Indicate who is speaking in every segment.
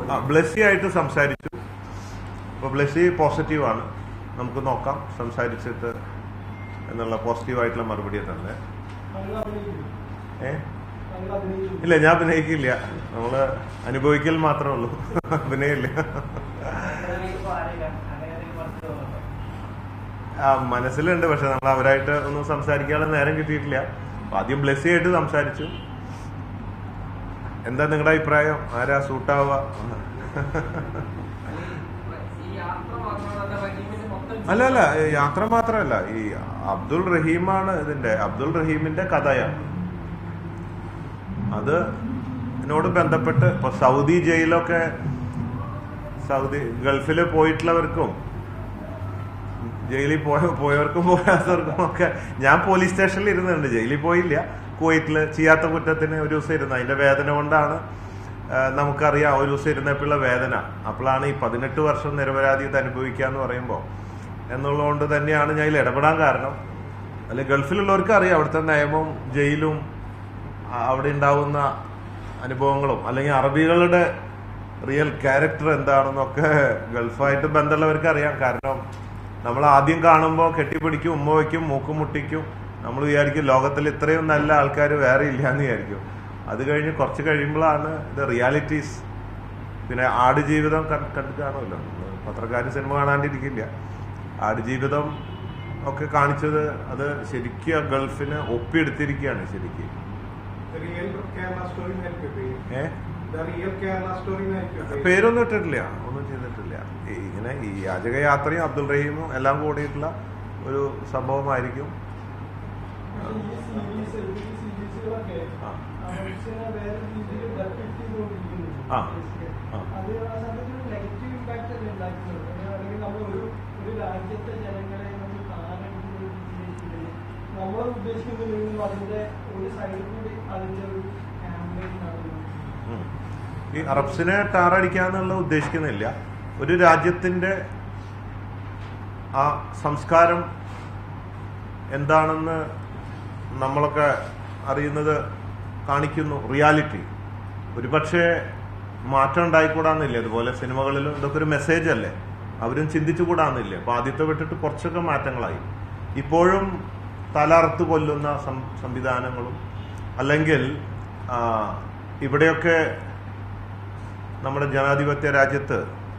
Speaker 1: ആ ബ്ലെസ്സി ആയിട്ട് സംസാരിച്ചു അപ്പോൾ ബ്ലെസ്സി പോസിറ്റീവാണ് നമുക്ക് നോക്കാം സംസാരിച്ചിട്ട് എന്നുള്ള പോസിറ്റീവായിട്ടുള്ള മറുപടി തന്നെ ഏ ഇല്ല ഞാൻ അഭിനയിക്കില്ല നമ്മള് അനുഭവിക്കൽ മാത്രമേ ഉള്ളൂ അഭിനയില്ല ആ മനസ്സിലുണ്ട് പക്ഷെ നമ്മൾ അവരായിട്ട് ഒന്നും സംസാരിക്കാനുള്ള നേരം കിട്ടിയിട്ടില്ല അപ്പൊ ആദ്യം ബ്ലെസ്സി ആയിട്ട് സംസാരിച്ചു എന്താ നിങ്ങളുടെ അഭിപ്രായം ആരാ സൂട്ടാവുക അല്ല അല്ല ഈ യാത്ര മാത്രമല്ല ഈ അബ്ദുൾ റഹീമാണ് ഇതിന്റെ അബ്ദുൾ റഹീമിന്റെ കഥയാണ് അത് ഇതിനോട് ബന്ധപ്പെട്ട് ഇപ്പൊ സൗദി ജയിലൊക്കെ സൗദി ഗൾഫിൽ പോയിട്ടുള്ളവർക്കും ജയിലിൽ പോയ പോയവർക്കും പോയാത്തവർക്കും ഒക്കെ ഞാൻ പോലീസ് സ്റ്റേഷനിൽ ഇരുന്നുണ്ട് ജയിലിൽ പോയില്ല കുവൈറ്റിൽ ചെയ്യാത്ത കുറ്റത്തിന് ഒരു ദിവസം ഇരുന്നു അതിന്റെ വേദന കൊണ്ടാണ് ആ, നമുക്കറിയാം ഒരു ദിവസം ഇരുന്നപ്പോഴുള്ള വേദന അപ്പോഴാണ് ഈ പതിനെട്ട് വർഷം നിരപരാധിയത അനുഭവിക്കുക എന്ന് പറയുമ്പോൾ എന്നുള്ളതുകൊണ്ട് തന്നെയാണ് ഞാൻ ഇതിൽ ഇടപെടാൻ കാരണം അല്ലെ ഗൾഫിലുള്ളവർക്ക് അറിയാം അവിടുത്തെ നിയമവും ജയിലും ആ, അവിടെ ഉണ്ടാവുന്ന അനുഭവങ്ങളും അല്ലെങ്കിൽ അറബികളുടെ റിയൽ ക്യാരക്ടർ എന്താണെന്നൊക്കെ ഗൾഫായിട്ട് ബന്ധമുള്ളവർക്ക് അറിയാം കാരണം നമ്മൾ ആദ്യം കാണുമ്പോൾ കെട്ടിപ്പിടിക്കും ഉമ്മ വയ്ക്കും മൂക്കും മുട്ടിക്കും നമ്മൾ വിചാരിക്കും ലോകത്തിൽ ഇത്രയും നല്ല ആൾക്കാർ വേറെ ഇല്ല എന്ന് വിചാരിക്കും അത് കഴിഞ്ഞ് കുറച്ച് കഴിയുമ്പോഴാണ് ഇത് റിയാലിറ്റീസ് പിന്നെ ആടുജീവിതം കണ്ട് കണ്ടു കാണുമല്ലോ പത്രക്കാർ സിനിമ കാണാണ്ടിരിക്കില്ല ആടുജീവിതം ഒക്കെ കാണിച്ചത് അത് ശരിക്കും ആ ഗൾഫിനെ ഒപ്പിയെടുത്തിരിക്കുകയാണ് ശരിക്കും
Speaker 2: The real Kerala story ആയിരിക്കും ഇത്.
Speaker 1: ഏ
Speaker 2: The real Kerala story ആയിരിക്കും ഇത്.
Speaker 1: പേരൊന്നും ഇട്ടിട്ടില്ല ഒന്നും ചെയ്തിട്ടില്ല ഈ ഇങ്ങനെ ഈ യാചകയാത്രയും അബ്ദുൾ റഹീമും എല്ലാം കൂടിയിട്ടുള്ള ഒരു സംഭവമായിരിക്കും
Speaker 3: ഈ സീരീസ് ഈ സീരീസുകളൊക്കെ
Speaker 1: ആ.
Speaker 3: മനുഷ്യനെ വേറെ രീതിയിൽ ഡെപ്പിക്ട് ചെയ്തുകൊണ്ടിരിക്കുന്നുണ്ട്
Speaker 1: ആ. ആ.
Speaker 3: അത് ആ സമയത്ത് ഒരു നെഗറ്റീവ് ഇമ്പാക്ട് അല്ലേ ഉണ്ടാക്കുന്നത് അല്ലെങ്കിൽ നമ്മൾ ഒരു ഒരു രാജ്യത്തെ ജനങ്ങളെ നമ്മൾ താരതമ്യം രീതിയിൽ നമ്മൾ ഉദ്ദേശിക്കുന്നില്ലെങ്കിൽ അതിന്റെ ഒരു സൈഡിൽ കൂടി അതിന്റെ ഒരു ക്യാമ്പയിൻ ആണ്
Speaker 1: ഉം. ഈ അറബ്സിനെ ടാറടിക്കാന്നുള്ള ഉദ്ദേശിക്കുന്നില്ല ഒരു രാജ്യത്തിന്റെ ആ സംസ്കാരം എന്താണെന്ന് നമ്മളൊക്കെ അറിയുന്നത് കാണിക്കുന്നു റിയാലിറ്റി ഒരുപക്ഷെ മാറ്റം ഉണ്ടായിക്കൂടാന്നില്ല അതുപോലെ സിനിമകളിലും ഇതൊക്കെ ഒരു മെസ്സേജ് അല്ലേ അവരും ചിന്തിച്ചുകൂടാന്നില്ല അപ്പൊ ആദ്യത്തെ വിട്ടിട്ട് കുറച്ചൊക്കെ മാറ്റങ്ങളായി ഇപ്പോഴും തലറുത്ത് കൊല്ലുന്ന സം- സംവിധാനങ്ങളും അല്ലെങ്കിൽ ആ, ഇവിടെയൊക്കെ നമ്മുടെ ജനാധിപത്യ രാജ്യത്ത്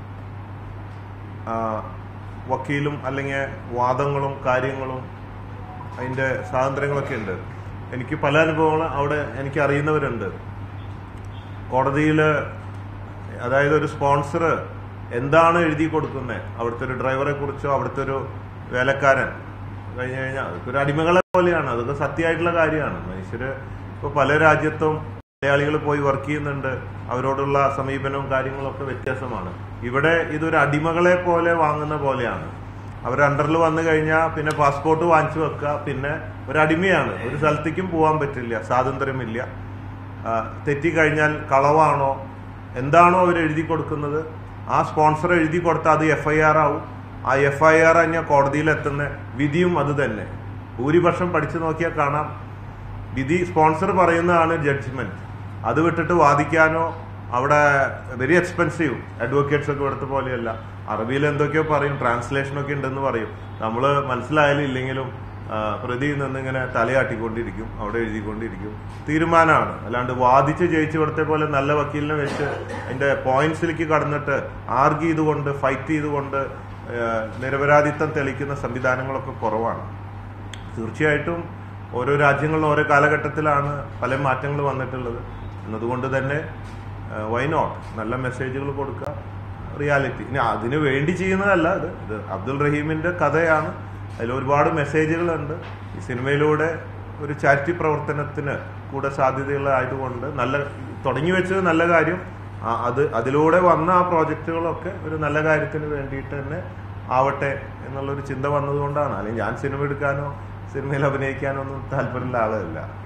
Speaker 1: ആ, വക്കീലും അല്ലെങ്കിൽ വാദങ്ങളും കാര്യങ്ങളും അതിൻ്റെ സ്വാതന്ത്ര്യങ്ങളൊക്കെ ഉണ്ട് എനിക്ക് പല അനുഭവങ്ങളും അവിടെ എനിക്ക് അറിയുന്നവരുണ്ട് കോടതിയിൽ അതായത് ഒരു സ്പോൺസർ എന്താണ് എഴുതി കൊടുക്കുന്നത് അവിടുത്തെ ഒരു ഡ്രൈവറെ കുറിച്ചോ അവിടുത്തെ ഒരു വേലക്കാരൻ കഴിഞ്ഞു കഴിഞ്ഞാൽ അതൊക്കെ ഒരു അടിമകളെ പോലെയാണ് അതൊക്കെ സത്യമായിട്ടുള്ള കാര്യമാണ് മനുഷ്യര് ഇപ്പോൾ പല രാജ്യത്തും മലയാളികൾ പോയി വർക്ക് ചെയ്യുന്നുണ്ട് അവരോടുള്ള സമീപനവും കാര്യങ്ങളൊക്കെ വ്യത്യാസമാണ് ഇവിടെ ഇതൊരു അടിമകളെ പോലെ വാങ്ങുന്ന പോലെയാണ് അവർ അണ്ടറിൽ വന്നു കഴിഞ്ഞാൽ പിന്നെ പാസ്പോർട്ട് വാങ്ങിച്ചു വെക്കുക പിന്നെ ഒരു അടിമയാണ് ഒരു സ്ഥലത്തേക്കും പോകാൻ പറ്റില്ല സ്വാതന്ത്ര്യമില്ല ആ, തെറ്റിക്കഴിഞ്ഞാൽ കളവാണോ എന്താണോ അവർ എഴുതി കൊടുക്കുന്നത് ആ സ്പോൺസർ എഴുതി കൊടുത്താൽ അത് എഫ് ഐ ആർ ആവും ആ എഫ് ഐ ആർ തന്നെ കോടതിയിൽ എത്തുന്ന വിധിയും അത് തന്നെ ഭൂരിപക്ഷം പഠിച്ചു നോക്കിയാൽ കാണാം വിധി സ്പോൺസർ പറയുന്നതാണ് ജഡ്ജ്മെന്റ് അത് വിട്ടിട്ട് വാദിക്കാനോ അവിടെ വെരി എക്സ്പെൻസീവ് അഡ്വക്കേറ്റ്സ് ഒക്കെ ഇവിടുത്തെ പോലെയല്ല അറബിയിൽ എന്തൊക്കെയോ പറയും ട്രാൻസ്ലേഷൻ ഒക്കെ ഉണ്ടെന്ന് പറയും നമ്മൾ മനസ്സിലായാലും ഇല്ലെങ്കിലും ആ, പ്രതിയിൽ നിന്ന് ഇങ്ങനെ തലയാട്ടിക്കൊണ്ടിരിക്കും അവിടെ എഴുതിക്കൊണ്ടിരിക്കും തീരുമാനമാണ് അല്ലാണ്ട് വാദിച്ച് ജയിച്ച് ഇവിടുത്തെ പോലെ നല്ല വക്കീലിനെ വെച്ച് അതിന്റെ പോയിന്റ്സിലേക്ക് കടന്നിട്ട് ആർഗ് ചെയ്തുകൊണ്ട് ഫൈറ്റ് ചെയ്തുകൊണ്ട് ആ, നിരപരാധിത്വം തെളിയിക്കുന്ന സംവിധാനങ്ങളൊക്കെ കുറവാണ് തീർച്ചയായിട്ടും ഓരോ രാജ്യങ്ങളിലും ഓരോ കാലഘട്ടത്തിലാണ് പല മാറ്റങ്ങൾ വന്നിട്ടുള്ളത് എന്നതുകൊണ്ട് തന്നെ വൈ നോട്ട് നല്ല മെസ്സേജുകൾ കൊടുക്കുക റിയാലിറ്റി ഇനി അതിനു വേണ്ടി ചെയ്യുന്നതല്ല ഇത് ഇത് അബ്ദുൾ റഹീമിന്റെ കഥയാണ് അതിൽ ഒരുപാട് മെസ്സേജുകളുണ്ട് ഈ സിനിമയിലൂടെ ഒരു ചാരിറ്റി പ്രവർത്തനത്തിന് കൂടെ സാധ്യതയുള്ള ആയതുകൊണ്ട് നല്ല തുടങ്ങി വെച്ചത് നല്ല കാര്യം ആ- അത് അതിലൂടെ വന്ന ആ പ്രോജക്റ്റുകളൊക്കെ ഒരു നല്ല കാര്യത്തിന് വേണ്ടിയിട്ട് തന്നെ ആവട്ടെ എന്നുള്ളൊരു ചിന്ത വന്നതുകൊണ്ടാണ് അല്ലെങ്കിൽ ഞാൻ സിനിമ എടുക്കാനോ സിനിമയിൽ അഭിനയിക്കാനോ ഒന്നും താല്പര്യമുള്ള ആളല്ല